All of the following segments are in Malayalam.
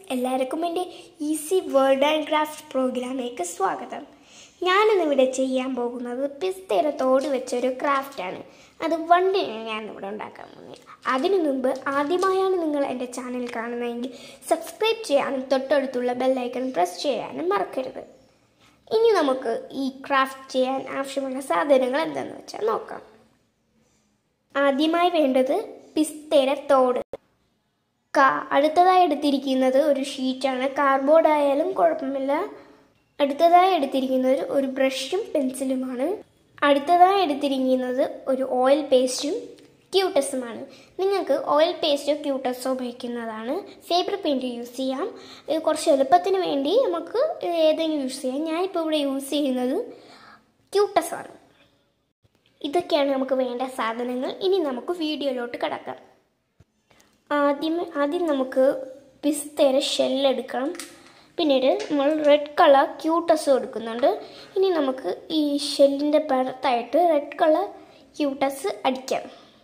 എല്ലാവർക്കും എൻ്റെ ഈസി വേർഡ് ആൻഡ് ക്രാഫ്റ്റ് പ്രോഗ്രാമിലേക്ക് സ്വാഗതം ഞാനിന്നിവിടെ ചെയ്യാൻ പോകുന്നത് പിസ്തയുടെ തോട് വെച്ചൊരു ക്രാഫ്റ്റാണ് അത് വണ്ടിയാണ് ഞാനിവിടെ ഉണ്ടാക്കാൻ പോകുന്നത് അതിനു മുമ്പ് ആദ്യമായാണ് നിങ്ങൾ എൻ്റെ ചാനൽ കാണുന്നതെങ്കിൽ സബ്സ്ക്രൈബ് ചെയ്യാനും തൊട്ടടുത്തുള്ള ബെല്ലൈക്കൺ പ്രസ് ചെയ്യാനും മറക്കരുത് ഇനി നമുക്ക് ഈ ക്രാഫ്റ്റ് ചെയ്യാൻ ആവശ്യമുള്ള സാധനങ്ങൾ എന്തെന്ന് വെച്ചാൽ നോക്കാം ആദ്യമായി വേണ്ടത് പിസ്തയുടെ തോട് കാ- അടുത്തതായി എടുത്തിരിക്കുന്നത് ഒരു ഷീറ്റാണ് കാർഡ്ബോർഡ് ആയാലും കുഴപ്പമില്ല അടുത്തതായി എടുത്തിരിക്കുന്നത് ഒരു ബ്രഷും പെൻസിലുമാണ് അടുത്തതായി എടുത്തിരിക്കുന്നത് ഒരു ഓയിൽ പേസ്റ്റും ക്യൂട്ടസുമാണ് നിങ്ങൾക്ക് ഓയിൽ പേസ്റ്റോ ക്യൂട്ടസോ ഉപയോഗിക്കുന്നതാണ് ഫേബർ പെയിൻറ് യൂസ് ചെയ്യാം ഇത് കുറച്ച് എളുപ്പത്തിന് വേണ്ടി നമുക്ക് ഏതെങ്കിലും യൂസ് ചെയ്യാം ഞാനിപ്പോൾ ഇവിടെ യൂസ് ചെയ്യുന്നത് ക്യൂട്ടസാണ് ഇതൊക്കെയാണ് നമുക്ക് വേണ്ട സാധനങ്ങൾ ഇനി നമുക്ക് വീഡിയോയിലോട്ട് കിടക്കാം ആദ്യം ആദ്യം നമുക്ക് പിസ്തയുടെ ഷെല്ലെടുക്കണം പിന്നീട് നമ്മൾ റെഡ് കളർ ക്യൂട്ടസും എടുക്കുന്നുണ്ട് ഇനി നമുക്ക് ഈ ഷെല്ലിൻ്റെ പുറത്തായിട്ട് റെഡ് കളർ ക്യൂട്ടസ് അടിക്കാം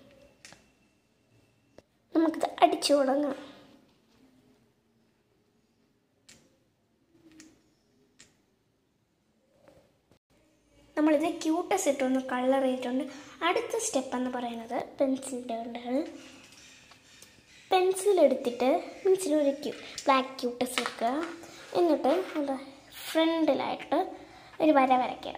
നമുക്കിത് അടിച്ചു തുടങ്ങാം നമ്മളിത് ക്യൂട്ടസ് ഇട്ടൊന്ന് കളർ ചെയ്തിട്ടുണ്ട് അടുത്ത സ്റ്റെപ്പ് എന്ന് പറയുന്നത് പെൻസിലിൻ്റെ കൊണ്ടാണ് പെൻസിൽ എടുത്തിട്ട് പെൻസിൽ ഒരു ക്യൂ ബ്ലാക്ക് ക്യൂട്ടസ് എടുക്കുക എന്നിട്ട് എന്താ ഫ്രണ്ടിലായിട്ട് ഒരു വര വരയ്ക്കുക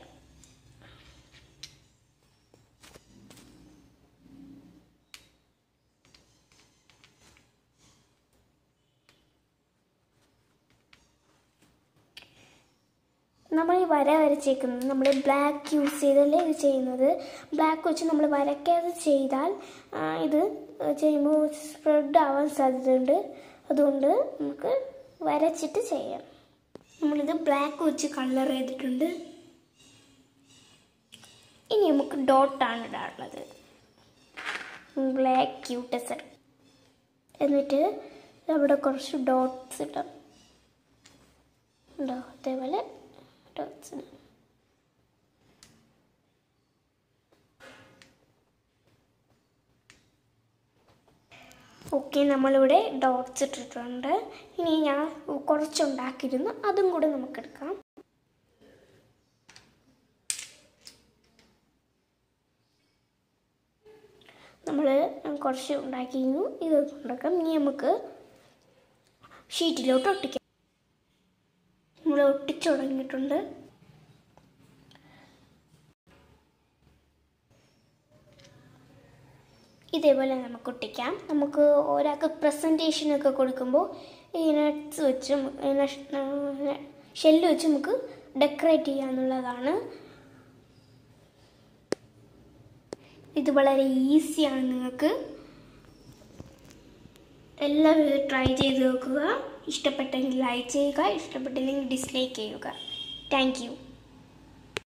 നമ്മൾ ഈ വര വരച്ചേക്കുന്നത് നമ്മൾ ബ്ലാക്ക് യൂസ് ചെയ്തല്ലേ ഇത് ചെയ്യുന്നത് ബ്ലാക്ക് വെച്ച് നമ്മൾ വരയ്ക്കാതെ ചെയ്താൽ ആ, ഇത് ചെയ്യുമ്പോൾ സ്പ്രെഡ് ആവാൻ സാധ്യതയുണ്ട് അതുകൊണ്ട് നമുക്ക് വരച്ചിട്ട് ചെയ്യാം നമ്മളിത് ബ്ലാക്ക് വെച്ച് കളർ ചെയ്തിട്ടുണ്ട് ഇനി നമുക്ക് ഡോട്ടാണ് ഇടാനുള്ളത് ബ്ലാക്ക് ക്യൂട്ടസ് എന്നിട്ട് അവിടെ കുറച്ച് ഡോട്ട്സ് ഇടാം ഉണ്ടോ അതേപോലെ ഡോട്ട്സ് ഇടാം ഓക്കെ നമ്മളിവിടെ ഡോട്ട്സ് ഇട്ടിട്ടുണ്ട് ഇനി ഞാൻ കുറച്ചുണ്ടാക്കിയിരുന്നു അതും കൂടെ നമുക്കെടുക്കാം നമ്മൾ കുറച്ച് ഉണ്ടാക്കിയിരുന്നു ഇത് ഉണ്ടാക്കാം ഇനി നമുക്ക് ഷീറ്റിലോട്ട് ഒട്ടിക്കാം നമ്മൾ ഒട്ടിച്ചു തുടങ്ങിയിട്ടുണ്ട് ഇതേപോലെ നമുക്ക് ഒട്ടിക്കാം നമുക്ക് ഒരാൾക്ക് പ്രസൻറ്റേഷനൊക്കെ കൊടുക്കുമ്പോൾ ഈ നട്ട്സ് വെച്ചും ഷെല്ല് വെച്ച് നമുക്ക് ഡെക്കറേറ്റ് ചെയ്യാന്നുള്ളതാണ് ഇത് വളരെ ഈസിയാണ് നിങ്ങൾക്ക് എല്ലാവരും ഇത് ട്രൈ ചെയ്ത് നോക്കുക ഇഷ്ടപ്പെട്ടെങ്കിൽ ലൈക്ക് ചെയ്യുക ഇഷ്ടപ്പെട്ടില്ലെങ്കിൽ ഡിസ്ലൈക്ക് ചെയ്യുക താങ്ക് യു